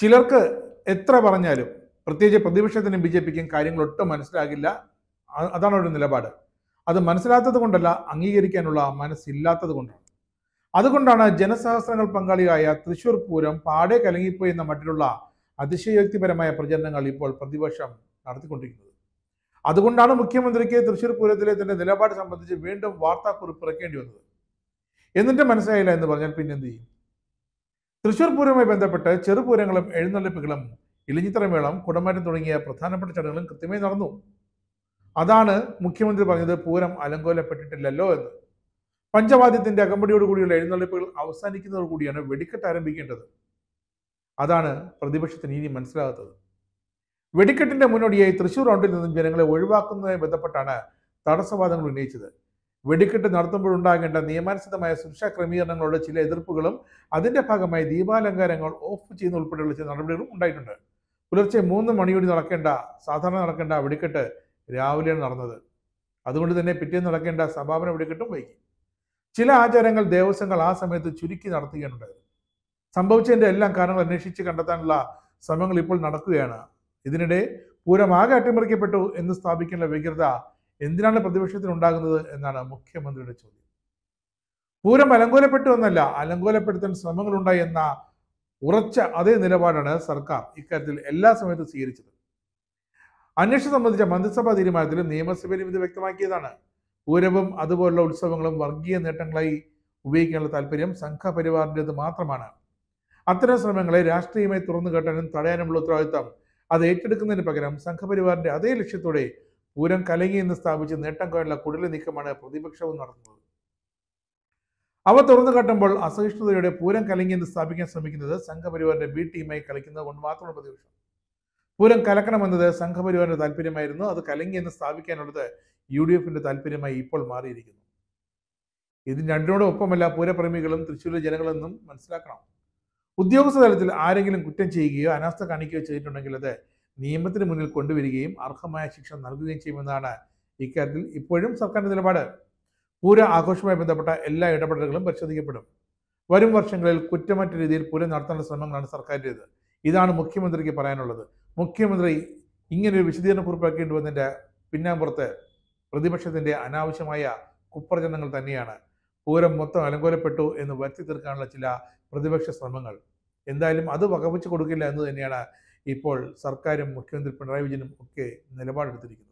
ചിലർക്ക് എത്ര പറഞ്ഞാലും പ്രത്യേകിച്ച് പ്രതിപക്ഷത്തിനും ബി ജെ പിക്കും കാര്യങ്ങൾ ഒട്ടും മനസ്സിലാകില്ല അ- അതാണ് ഒരു നിലപാട് അത് മനസ്സിലാത്തത് കൊണ്ടല്ല അംഗീകരിക്കാനുള്ള മനസ്സില്ലാത്തത് കൊണ്ടാണ് അതുകൊണ്ടാണ് ജനസഹസ്രങ്ങൾ പങ്കാളിയായ തൃശൂർ പൂരം പാടെ കലങ്ങിപ്പോയി എന്ന മട്ടിലുള്ള അതിശയോക്തിപരമായ പ്രചരണങ്ങൾ ഇപ്പോൾ പ്രതിപക്ഷം നടത്തിക്കൊണ്ടിരിക്കുന്നത് അതുകൊണ്ടാണ് മുഖ്യമന്ത്രിക്ക് തൃശൂർ പൂരത്തിലെ തന്റെ നിലപാട് സംബന്ധിച്ച് വീണ്ടും വാർത്താക്കുറിപ്പ് ഇറക്കേണ്ടി വന്നത് എന്നിട്ട് മനസ്സിലായില്ല എന്ന് പറഞ്ഞാൽ പിന്നെന്ത് ചെയ്യും തൃശൂർ പൂരവുമായി ബന്ധപ്പെട്ട് ചെറുപൂരങ്ങളും എഴുന്നള്ളിപ്പുകളും ഇലിഞ്ഞിത്തറമേളം കുടമാറ്റം തുടങ്ങിയ പ്രധാനപ്പെട്ട ചടങ്ങുകളും കൃത്യമായി നടന്നു അതാണ് മുഖ്യമന്ത്രി പറഞ്ഞത് പൂരം അലങ്കോലപ്പെട്ടിട്ടില്ലല്ലോ എന്ന് പഞ്ചവാദ്യത്തിന്റെ അകമ്പടിയോടുകൂടിയുള്ള എഴുന്നള്ളിപ്പുകൾ അവസാനിക്കുന്നതോടുകൂടിയാണ് വെടിക്കെട്ട് ആരംഭിക്കേണ്ടത് അതാണ് പ്രതിപക്ഷത്തിന് ഇനി മനസ്സിലാകാത്തത് വെടിക്കെട്ടിന്റെ മുന്നോടിയായി തൃശൂർ റൗണ്ടിൽ നിന്നും ജനങ്ങളെ ഒഴിവാക്കുന്നതുമായി ബന്ധപ്പെട്ടാണ് തടസ്സവാദങ്ങൾ ഉന്നയിച്ചത് വെടിക്കെട്ട് നടത്തുമ്പോഴുണ്ടാകേണ്ട നിയമാനുസൃതമായ സുരക്ഷാ ക്രമീകരണങ്ങളുടെ ചില എതിർപ്പുകളും അതിന്റെ ഭാഗമായി ദീപാലങ്കാരങ്ങൾ ഓഫ് ചെയ്യുന്ന ഉൾപ്പെടെയുള്ള ചില നടപടികളും ഉണ്ടായിട്ടുണ്ട് പുലർച്ചെ മൂന്ന് മണിയോടെ നടക്കേണ്ട സാധാരണ നടക്കേണ്ട വെടിക്കെട്ട് രാവിലെയാണ് നടന്നത് അതുകൊണ്ട് തന്നെ പിറ്റേന്ന് നടക്കേണ്ട സമാപന വെടിക്കെട്ടും വൈകി ചില ആചാരങ്ങൾ ദേവസ്വങ്ങൾ ആ സമയത്ത് ചുരുക്കി നടത്തുകയാണുണ്ടായത് സംഭവിച്ചതിന്റെ എല്ലാം കാരണങ്ങൾ അന്വേഷിച്ച് കണ്ടെത്താനുള്ള ശ്രമങ്ങൾ ഇപ്പോൾ നടക്കുകയാണ് ഇതിനിടെ പൂരം ആകെ അട്ടിമറിക്കപ്പെട്ടു എന്ന് സ്ഥാപിക്കാനുള്ള വ്യഗ്രത എന്തിനാണ് പ്രതിപക്ഷത്തിന് ഉണ്ടാകുന്നത് എന്നാണ് മുഖ്യമന്ത്രിയുടെ ചോദ്യം പൂരം അലങ്കോലപ്പെട്ടു എന്നല്ല അലങ്കോലപ്പെടുത്താൻ ശ്രമങ്ങളുണ്ടായി എന്ന ഉറച്ച അതേ നിലപാടാണ് സർക്കാർ ഇക്കാര്യത്തിൽ എല്ലാ സമയത്തും സ്വീകരിച്ചത് അന്വേഷണം സംബന്ധിച്ച മന്ത്രിസഭാ തീരുമാനത്തിലും നിയമസഭയിലും ഇത് വ്യക്തമാക്കിയതാണ് പൂരവും അതുപോലുള്ള ഉത്സവങ്ങളും വർഗീയ നേട്ടങ്ങളായി ഉപയോഗിക്കാനുള്ള താല്പര്യം സംഘപരിവാറിൻ്റെത് മാത്രമാണ് അത്തരം ശ്രമങ്ങളെ രാഷ്ട്രീയമായി തുറന്നു കാട്ടാനും തടയാനുമുള്ള ഉത്തരവാദിത്തം അത് ഏറ്റെടുക്കുന്നതിന് പകരം സംഘപരിവാറിന്റെ അതേ ലക്ഷ്യത്തോടെ പൂരം കലങ്ങി എന്ന് സ്ഥാപിച്ച് നേട്ടം കോയാനുള്ള കുടില നീക്കമാണ് പ്രതിപക്ഷവും നടത്തുന്നത് അവ തുറന്നു കാട്ടുമ്പോൾ അസഹിഷ്ണുതയോടെ പൂരം കലങ്ങി എന്ന് സ്ഥാപിക്കാൻ ശ്രമിക്കുന്നത് സംഘപരിവാറിന്റെ ബി ടീമായി കളിക്കുന്നത് കൊണ്ട് മാത്രമാണ് പ്രതിപക്ഷം പൂരം കലക്കണമെന്നത് സംഘപരിവാറിന്റെ താല്പര്യമായിരുന്നു അത് കലങ്ങി എന്ന് സ്ഥാപിക്കാനുള്ളത് യു ഡി എഫിന്റെ താല്പര്യമായി ഇപ്പോൾ മാറിയിരിക്കുന്നു ഇതിന് രണ്ടിനോടും ഒപ്പമല്ല പൂരപ്രേമികളും തൃശ്ശൂരിലെ ജനങ്ങളെന്നും മനസ്സിലാക്കണം ഉദ്യോഗസ്ഥ തലത്തിൽ ആരെങ്കിലും കുറ്റം ചെയ്യുകയോ അനാസ്ഥ കാണിക്കുകയോ ചെയ്തിട്ടുണ്ടെങ്കിൽ അത് നിയമത്തിന് മുന്നിൽ കൊണ്ടുവരികയും അർഹമായ ശിക്ഷ നൽകുകയും ചെയ്യുമെന്നാണ് ഇക്കാര്യത്തിൽ ഇപ്പോഴും സർക്കാരിന്റെ നിലപാട് പൂര ആഘോഷവുമായി ബന്ധപ്പെട്ട എല്ലാ ഇടപെടലുകളും പരിശോധിക്കപ്പെടും വരും വർഷങ്ങളിൽ കുറ്റമറ്റ രീതിയിൽ പൂരം നടത്താനുള്ള ശ്രമങ്ങളാണ് സർക്കാരിൻ്റേത് ഇതാണ് മുഖ്യമന്ത്രിക്ക് പറയാനുള്ളത് മുഖ്യമന്ത്രി ഇങ്ങനൊരു വിശദീകരണ കുറിപ്പാക്കേണ്ടി വന്നതിൻ്റെ പിന്നാമ്പുറത്ത് പ്രതിപക്ഷത്തിന്റെ അനാവശ്യമായ കുപ്രചരണങ്ങൾ തന്നെയാണ് പൂരം മൊത്തം അലങ്കോലപ്പെട്ടു എന്ന് വരുത്തി തീർക്കാനുള്ള ചില പ്രതിപക്ഷ ശ്രമങ്ങൾ എന്തായാലും അത് വകവച്ച് കൊടുക്കില്ല എന്ന് തന്നെയാണ് ഇപ്പോൾ സർക്കാരും മുഖ്യമന്ത്രി പിണറായി വിജയനും ഒക്കെ നിലപാടെടുത്തിരിക്കുന്നത്